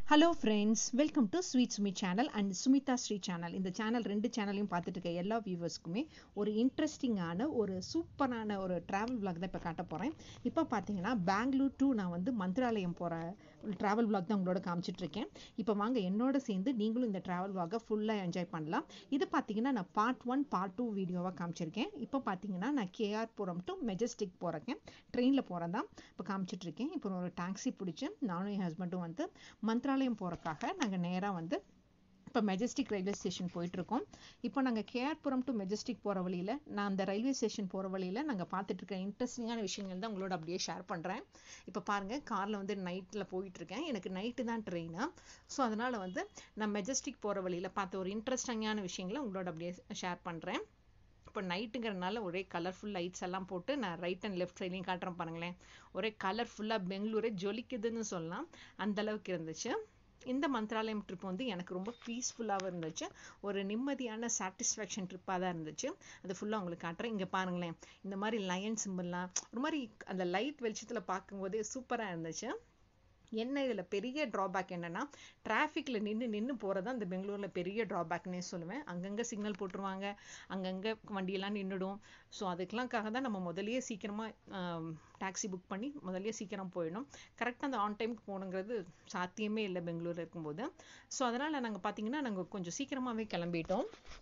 hello friends welcome to sweet Sumi channel and Sumitha Sri channel இந்த channel ரெண்டு சேனலையும் பார்த்துட்டு இருக்க எல்லா வியூவர்ஸ்க்குமே ஒரு இன்ட்ரெஸ்டிங்கான ஒரு சூப்பரான ஒரு ட்ராவல் vlog தான் இப்போ காட்ட போகிறேன் இப்போ பார்த்தீங்கன்னா பெங்களூர் டு நான் வந்து மந்திராலயம் போகிற ட்ராவல் vlog தான் உங்களோட காமிச்சிட்டு இருக்கேன் இப்போ வாங்க என்னோட சேர்ந்து நீங்களும் இந்த ட்ராவல் vlog-அ ஃபுல்லாக என்ஜாய் பண்ணலாம் இது பார்த்தீங்கன்னா நான் பார்ட் ஒன் பார்ட் டூ வீடியோவாக காமிச்சிருக்கேன் இப்போ பார்த்தீங்கன்னா நான் கேஆர் புரம் டு மெஜஸ்டிக் போகிறேன் ட்ரெயினில் போகிறேன் தான் இப்போ காமிச்சிட்டு இருக்கேன் இப்போ ஒரு டாக்ஸி பிடிச்சி நானும் என் ஹஸ்பண்டும் வந்து மந்த்ராலயம் போகிறக்காக நாங்கள் நேராக வந்து இப்போ மெஜஸ்டிக் ரயில்வே ஸ்டேஷன் போயிட்டுருக்கோம் இப்போ நாங்கள் கேஆர்புரம் டு மெஜஸ்டிக் போகிற வழியில் நான் அந்த ரயில்வே ஸ்டேஷன் போகிற வழியில் நாங்கள் பார்த்துட்டு இருக்க இன்ட்ரெஸ்டிங்கான விஷயங்கள் தான் உங்களோட அப்படியே ஷேர் பண்ணுறேன் இப்போ பாருங்கள் காரில் வந்து நைட்டில் போயிட்டுருக்கேன் எனக்கு நைட்டு தான் ட்ரெயினு ஸோ அதனால் வந்து நான் மெஜஸ்டிக் போகிற வழியில் பார்த்த ஒரு இன்ட்ரெஸ்டிங்கான விஷயங்களை உங்களோட அப்படியே ஷேர் பண்ணுறேன் இப்போ நைட்டுங்கிறதுனால ஒரே கலர்ஃபுல் லைட்ஸ் எல்லாம் போட்டு நான் ரைட் அண்ட் லெஃப்ட் சைட்லையும் காட்டுறேன் பாருங்களேன் ஒரே கலர்ஃபுல்லாக பெங்களூரே ஜொலிக்குதுன்னு சொல்லலாம் அந்த அளவுக்கு இருந்துச்சு இந்த மந்த்ராலயம் ட்ரிப் வந்து எனக்கு ரொம்ப பீஸ்ஃபுல்லாகவும் இருந்துச்சு ஒரு நிம்மதியான சாட்டிஸ்ஃபேக்ஷன் ட்ரிப்பாக தான் இருந்துச்சு அது ஃபுல்லாக உங்களுக்கு காட்டுறேன் இங்கே பாருங்களேன் இந்த மாதிரி லயன் சிம்பிள்லாம் ஒரு மாதிரி அந்த லைட் வெளிச்சத்தில் பார்க்கும்போதே சூப்பராக இருந்துச்சு என்ன இதில் பெரிய ட்ராபேக் என்னன்னா டிராஃபிக்கில் நின்று நின்று போகிறது தான் இந்த பெங்களூரில் பெரிய ட்ராபேக்னே சொல்லுவேன் அங்கங்கே சிக்னல் போட்டுருவாங்க அங்கங்கே வண்டியெல்லாம் நின்றுடும் ஸோ அதுக்கெல்லாம்காக தான் நம்ம முதல்லயே சீக்கிரமாக டாக்ஸி புக் பண்ணி முதல்லயே சீக்கிரம் போயிடணும் கரெக்டாக அந்த ஆன் டைமுக்கு போகணுங்கிறது சாத்தியமே இல்லை பெங்களூரில் இருக்கும்போது ஸோ அதனால் நாங்கள் பார்த்தீங்கன்னா நாங்கள் கொஞ்சம் சீக்கிரமாகவே கிளம்பிட்டோம்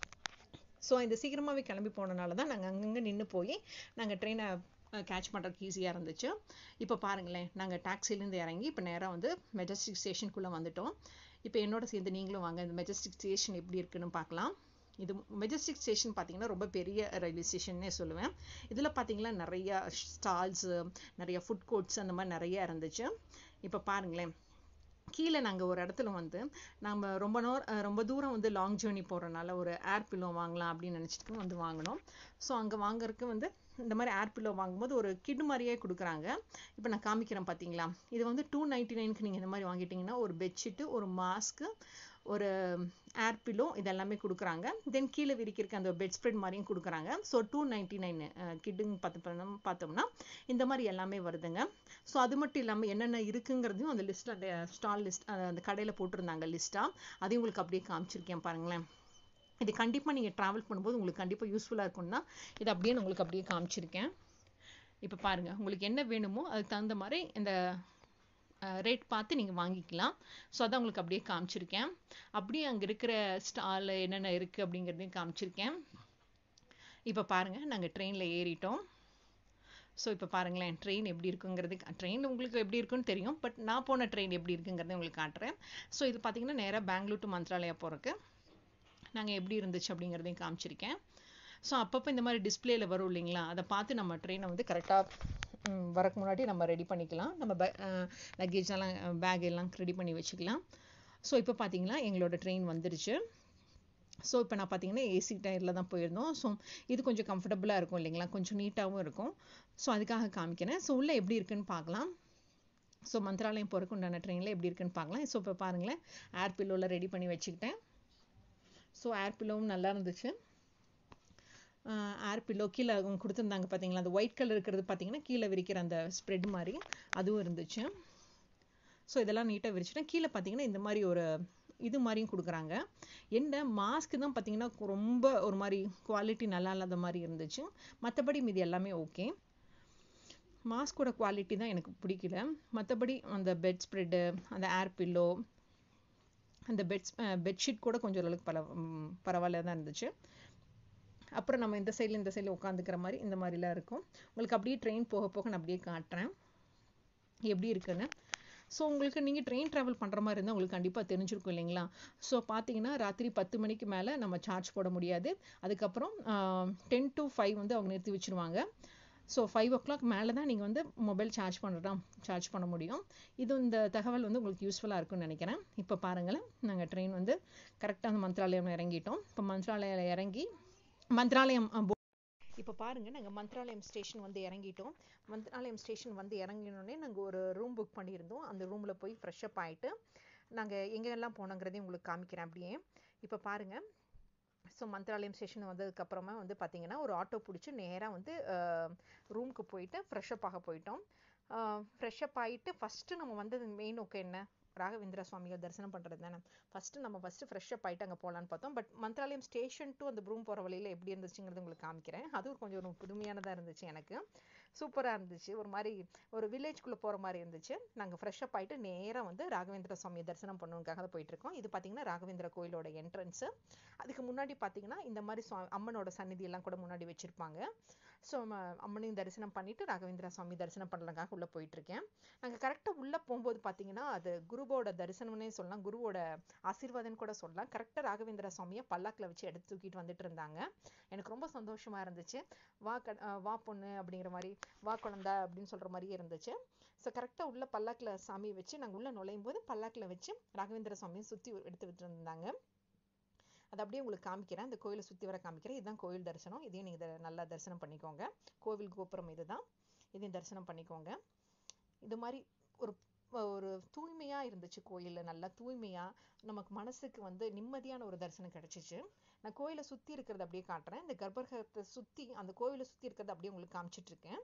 ஸோ இந்த சீக்கிரமாகவே கிளம்பி போனனால தான் நாங்கள் அங்கங்கே நின்று போய் நாங்கள் ட்ரெயினை கேட்ச் பண்ணுறதுக்கு ஈஸியாக இருந்துச்சு இப்போ பாருங்களேன் நாங்கள் டாக்ஸிலேருந்து இறங்கி இப்போ நேராக வந்து மெஜஸ்டிக் ஸ்டேஷனுக்குள்ளே வந்துட்டோம் இப்போ என்னோட சேர்ந்து நீங்களும் வாங்க இந்த மெஜஸ்டிக் ஸ்டேஷன் எப்படி இருக்குன்னு பார்க்கலாம் இது மெஜஸ்டிக் ஸ்டேஷன் பார்த்தீங்கன்னா ரொம்ப பெரிய ரயில்வே ஸ்டேஷன்னே சொல்லுவேன் இதில் பார்த்தீங்கன்னா நிறைய ஸ்டால்ஸு நிறைய ஃபுட் கோர்ட்ஸ் அந்த மாதிரி நிறைய இருந்துச்சு இப்போ பாருங்களேன் கீழே நாங்கள் ஒரு இடத்துல வந்து நம்ம ரொம்ப நேரம் ரொம்ப தூரம் வந்து லாங் ஜேர்னி போகிறனால ஒரு ஏர் பில்லோ வாங்கலாம் அப்படின்னு நினச்சிட்டு வந்து வாங்கினோம் ஸோ அங்கே வாங்குறதுக்கு வந்து இந்த மாதிரி ஏர் பில்லோ வாங்கும்போது ஒரு கிட் மாதிரியே கொடுக்குறாங்க இப்போ நான் காமிக்கிறேன் பார்த்தீங்களா இது வந்து டூ நைன்ட்டி நைனுக்கு நீங்கள் இந்த மாதிரி வாங்கிட்டீங்கன்னா ஒரு பெட்ஷீட்டு ஒரு மாஸ்க்கு ஒரு ஏர் பில்லோ இதெல்லாமே கொடுக்குறாங்க தென் கீழே விரிக்கிறக்கு அந்த பெட் ஸ்ப்ரெட் மாதிரியும் கொடுக்குறாங்க ஸோ டூ நைன்ட்டி நைன் கிட்டுங்க பார்த்து பார்த்தோம்னா இந்த மாதிரி எல்லாமே வருதுங்க ஸோ அது மட்டும் இல்லாமல் என்னென்ன இருக்குங்கிறதையும் அந்த லிஸ்ட் அந்த ஸ்டால் லிஸ்ட் அந்த கடையில் போட்டிருந்தாங்க லிஸ்ட்டாக அதையும் உங்களுக்கு அப்படியே காமிச்சிருக்கேன் பாருங்களேன் இது கண்டிப்பாக நீங்கள் ட்ராவல் பண்ணும்போது உங்களுக்கு கண்டிப்பாக யூஸ்ஃபுல்லாக இருக்கும்னா இது அப்படியே நான் உங்களுக்கு அப்படியே காமிச்சிருக்கேன் இப்போ பாருங்கள் உங்களுக்கு என்ன வேணுமோ அதுக்கு தகுந்த மாதிரி இந்த ரேட் பார்த்து நீங்கள் வாங்கிக்கலாம் ஸோ அதான் உங்களுக்கு அப்படியே காமிச்சிருக்கேன் அப்படியே அங்கே இருக்கிற ஸ்டால் என்னென்ன இருக்குது அப்படிங்கிறதையும் காமிச்சிருக்கேன் இப்போ பாருங்கள் நாங்கள் ட்ரெயினில் ஏறிட்டோம் ஸோ இப்போ பாருங்களேன் ட்ரெயின் எப்படி இருக்குங்கிறது ட்ரெயின் உங்களுக்கு எப்படி இருக்குன்னு தெரியும் பட் நான் போன ட்ரெயின் எப்படி இருக்குங்கிறத உங்களுக்கு காட்டுறேன் ஸோ இது பார்த்தீங்கன்னா நேராக பெங்களூர் டு மந்த்ராலயா போகிறக்கு நாங்கள் எப்படி இருந்துச்சு அப்படிங்கிறதையும் காமிச்சிருக்கேன் ஸோ அப்பப்போ இந்த மாதிரி டிஸ்பிளேல வரும் இல்லைங்களா அதை பார்த்து நம்ம ட்ரெயினை வந்து கரெக்டாக வரக்கு முன்னாடி நம்ம ரெடி பண்ணிக்கலாம் நம்ம பே லக்கேஜ் எல்லாம் பேக் எல்லாம் ரெடி பண்ணி வச்சுக்கலாம் ஸோ இப்போ பார்த்தீங்கன்னா எங்களோட ட்ரெயின் வந்துருச்சு ஸோ இப்போ நான் பார்த்தீங்கன்னா ஏசி டயரில் தான் போயிருந்தோம் ஸோ இது கொஞ்சம் கம்ஃபர்டபுளாக இருக்கும் இல்லைங்களா கொஞ்சம் நீட்டாகவும் இருக்கும் ஸோ அதுக்காக காமிக்கிறேன் ஸோ உள்ளே எப்படி இருக்குன்னு பார்க்கலாம் ஸோ மந்திராலயம் போகிறக்கு உண்டான ட்ரெயினில் எப்படி இருக்குன்னு பார்க்கலாம் ஸோ இப்போ பாருங்களேன் ஏர் பில்லோவில் ரெடி பண்ணி வச்சுக்கிட்டேன் ஸோ ஏர் பில்லோவும் நல்லா இருந்துச்சு ஏர் பில்லோ கீழே அவங்க கொடுத்துருந்தாங்க பார்த்தீங்களா அந்த ஒயிட் கலர் இருக்கிறது பார்த்தீங்கன்னா கீழே விரிக்கிற அந்த ஸ்ப்ரெட் மாதிரி அதுவும் இருந்துச்சு ஸோ இதெல்லாம் நீட்டாக விரிச்சிட்டேன் கீழே பார்த்தீங்கன்னா இந்த மாதிரி ஒரு இது மாதிரியும் கொடுக்குறாங்க என்ன மாஸ்க்கு தான் பார்த்தீங்கன்னா ரொம்ப ஒரு மாதிரி குவாலிட்டி நல்லா இல்லாத மாதிரி இருந்துச்சு மற்றபடி மீது எல்லாமே ஓகே மாஸ்கோட குவாலிட்டி தான் எனக்கு பிடிக்கல மற்றபடி அந்த பெட் ஸ்ப்ரெட்டு அந்த ஏர் பில்லோ அந்த பெட்ஸ் பெட்ஷீட் கூட கொஞ்சம் ஓரளவுக்கு பல பரவாயில்ல தான் இருந்துச்சு அப்புறம் நம்ம இந்த சைடில் இந்த சைடில் உட்காந்துக்கிற மாதிரி இந்த மாதிரிலாம் இருக்கும் உங்களுக்கு அப்படியே ட்ரெயின் போக போக நான் அப்படியே காட்டுறேன் எப்படி இருக்குன்னு ஸோ உங்களுக்கு நீங்கள் ட்ரெயின் ட்ராவல் பண்ணுற மாதிரி இருந்தால் உங்களுக்கு கண்டிப்பாக தெரிஞ்சிருக்கும் இல்லைங்களா ஸோ பார்த்தீங்கன்னா ராத்திரி பத்து மணிக்கு மேலே நம்ம சார்ஜ் போட முடியாது அதுக்கப்புறம் டென் டு ஃபைவ் வந்து அவங்க நிறுத்தி வச்சுருவாங்க ஸோ ஃபைவ் ஓ கிளாக் மேலே தான் நீங்கள் வந்து மொபைல் சார்ஜ் பண்ணுறதா சார்ஜ் பண்ண முடியும் இது இந்த தகவல் வந்து உங்களுக்கு யூஸ்ஃபுல்லாக இருக்கும்னு நினைக்கிறேன் இப்போ பாருங்களேன் நாங்கள் ட்ரெயின் வந்து கரெக்டாக அந்த மந்த்ராலயம் இறங்கிட்டோம் இப்போ மந்த்ராலயம் இறங்கி மந்த்ராலயம் இப்போ பாருங்கள் நாங்கள் மந்த்ராலயம் ஸ்டேஷன் வந்து இறங்கிட்டோம் மந்த்ராலயம் ஸ்டேஷன் வந்து இறங்கினோடனே நாங்கள் ஒரு ரூம் புக் பண்ணியிருந்தோம் அந்த ரூமில் போய் ஃப்ரெஷ்அப் ஆகிட்டு நாங்கள் எங்கெல்லாம் போனோங்கிறதையும் உங்களுக்கு காமிக்கிறேன் அப்படியே இப்போ பாருங்கள் ஸோ மந்த்ராலயம் ஸ்டேஷன் வந்ததுக்கப்புறமா வந்து பார்த்தீங்கன்னா ஒரு ஆட்டோ பிடிச்சி நேராக வந்து ரூமுக்கு போயிட்டு ஃப்ரெஷ்அப் ஆக போயிட்டோம் ஃப்ரெஷ்அப் ஆகிட்டு ஃபஸ்ட்டு நம்ம வந்தது மெயின் நோக்கம் என்ன ராகவேந்திர சுவாமிகள் தரிசனம் பண்ணுறது தானே ஃபஸ்ட்டு நம்ம ஃபஸ்ட்டு ஃப்ரெஷ்ஷப் ஆகிட்டு அங்கே போகலான்னு பார்த்தோம் பட் மந்த்ராலயம் ஸ்டேஷன் டு அந்த ப்ரூம் போகிற வழியில் எப்படி இருந்துச்சுங்கிறது உங்களுக்கு காமிக்கிறேன் அதுவும் கொஞ்சம் ஒரு புதுமையானதாக இருந்துச்சு எனக்கு சூப்பராக இருந்துச்சு ஒரு மாதிரி ஒரு வில்லேஜ்குள்ளே போகிற மாதிரி இருந்துச்சு நாங்கள் ஃப்ரெஷ்ஷப் ஆகிட்டு நேராக வந்து ராகவேந்திர சுவாமியை தரிசனம் பண்ணணுக்காக தான் போயிட்டுருக்கோம் இது பார்த்தீங்கன்னா ராகவேந்திர கோயிலோட என்ட்ரன்ஸு அதுக்கு முன்னாடி பார்த்தீங்கன்னா இந்த மாதிரி சுவா அம்மனோட சந்நிதி எல்லாம் கூட முன்னாடி வச்சுருப்பாங்க ஸோ அம்மனையும் தரிசனம் பண்ணிவிட்டு ராகவேந்திர சுவாமி தரிசனம் பண்ணுறதுக்காக உள்ளே போயிட்டுருக்கேன் நாங்கள் கரெக்டாக உள்ளே போகும்போது பார்த்தீங்கன்னா அது குருவோட தரிசனம்னே சொல்லலாம் குருவோட ஆசீர்வாதம் கூட சொல்லலாம் கரெக்டாக ராகவேந்திர சுவாமியை பல்லாக்கில் வச்சு எடுத்து தூக்கிட்டு வந்துட்டு இருந்தாங்க எனக்கு ரொம்ப சந்தோஷமாக இருந்துச்சு வா க வா பொண்ணு அப்படிங்கிற மாதிரி வா குழந்தா அப்படின்னு சொல்கிற மாதிரியே இருந்துச்சு ஸோ கரெக்டாக உள்ள பல்லாக்கில் சாமி வச்சு நாங்கள் உள்ளே நுழையும் போது பல்லாக்கில் வச்சு ராகவேந்திர சுவாமியை சுற்றி எடுத்து விட்டு இருந்தாங்க அது அப்படியே உங்களுக்கு காமிக்கிறேன் இந்த கோயிலை சுற்றி வர காமிக்கிறேன் இதுதான் கோயில் தரிசனம் இதையும் நீங்கள் நல்லா தரிசனம் பண்ணிக்கோங்க கோவில் கோபுரம் இதுதான் இதையும் தரிசனம் பண்ணிக்கோங்க இது மாதிரி ஒரு ஒரு தூய்மையாக இருந்துச்சு கோயிலில் நல்லா தூய்மையாக நமக்கு மனசுக்கு வந்து நிம்மதியான ஒரு தரிசனம் கிடச்சிச்சு நான் கோயிலை சுற்றி இருக்கிறத அப்படியே காட்டுறேன் இந்த கர்ப்பகிரகத்தை சுற்றி அந்த கோயிலை சுற்றி இருக்கிறத அப்படியே உங்களுக்கு காமிச்சிட்ருக்கேன்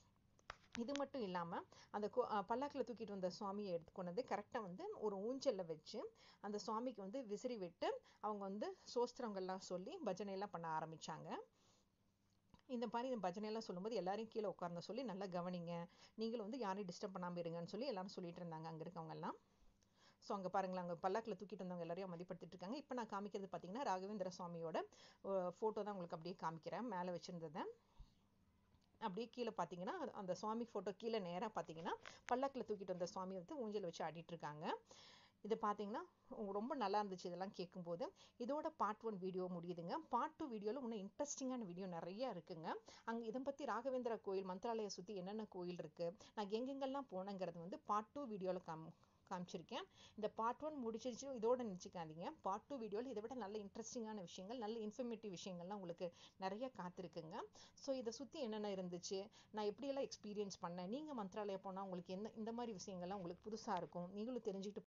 இது மட்டும் இல்லாமல் அந்த கோ பல்லாக்கில் தூக்கிட்டு வந்த சுவாமியை எடுத்து கொண்டு வந்து கரெக்டாக வந்து ஒரு ஊஞ்சலில் வச்சு அந்த சுவாமிக்கு வந்து விசிறி விட்டு அவங்க வந்து சோஸ்திரங்கள்லாம் சொல்லி பஜனையெல்லாம் பண்ண ஆரம்பித்தாங்க இந்த மாதிரி இந்த பஜனையெல்லாம் சொல்லும்போது எல்லாரையும் கீழே உட்கார்ந்து சொல்லி நல்லா கவனிங்க நீங்களும் வந்து யாரையும் டிஸ்டர்ப் பண்ணாமல் இருங்கன்னு சொல்லி எல்லாரும் சொல்லிட்டு இருந்தாங்க அங்கே இருக்கவங்கெல்லாம் ஸோ அங்கே பாருங்களேன் அங்கே பல்லாக்கில் தூக்கிட்டு வந்தவங்க எல்லாரையும் மதிப்படுத்திட்டு இருக்காங்க இப்போ நான் காமிக்கிறது பார்த்தீங்கன்னா ராகவேந்திர சுவாமியோட ஃபோட்டோ தான் உங்களுக்கு அப்படியே காமிக்கிறேன் மேலே வச்சுருந்ததை அப்படியே கீழே பார்த்தீங்கன்னா அந்த சுவாமி ஃபோட்டோ கீழே நேராக பார்த்தீங்கன்னா பல்லாக்கில் தூக்கிட்டு வந்த சுவாமி வந்து ஊஞ்சல் வச்சு ஆடிட்டு இருக்காங்க இது பார்த்தீங்கன்னா ரொம்ப நல்லா இருந்துச்சு இதெல்லாம் கேட்கும்போது இதோட பார்ட் ஒன் வீடியோ முடியுதுங்க பார்ட் டூ வீடியோவில் இன்னும் இன்ட்ரெஸ்டிங்கான வீடியோ நிறைய இருக்குங்க அங்கே இதை பற்றி ராகவேந்திர கோயில் மந்திராலயை சுற்றி என்னென்ன கோயில் இருக்குது நான் எங்கெங்கெல்லாம் போனேங்கிறது வந்து பார்ட் டூ வீடியோவில் காம் காமிச்சிருக்கேன் இந்த பார்ட் ஒன் முடிச்சிருச்சு இதோட நினச்சிக்காதீங்க பார்ட் டூ வீடியோவில் இதை விட நல்ல இன்ட்ரெஸ்டிங்கான விஷயங்கள் நல்ல இன்ஃபர்மேட்டிவ் விஷயங்கள்லாம் உங்களுக்கு நிறைய காத்திருக்குங்க ஸோ இதை சுற்றி என்னென்ன இருந்துச்சு நான் எப்படியெல்லாம் எக்ஸ்பீரியன்ஸ் பண்ணேன் நீங்கள் மந்த்ராலயம் போனால் உங்களுக்கு என்ன இந்த மாதிரி விஷயங்கள்லாம் உங்களுக்கு புதுசாக இருக்கும் நீங்களும் தெரிஞ்சுக்கிட்டு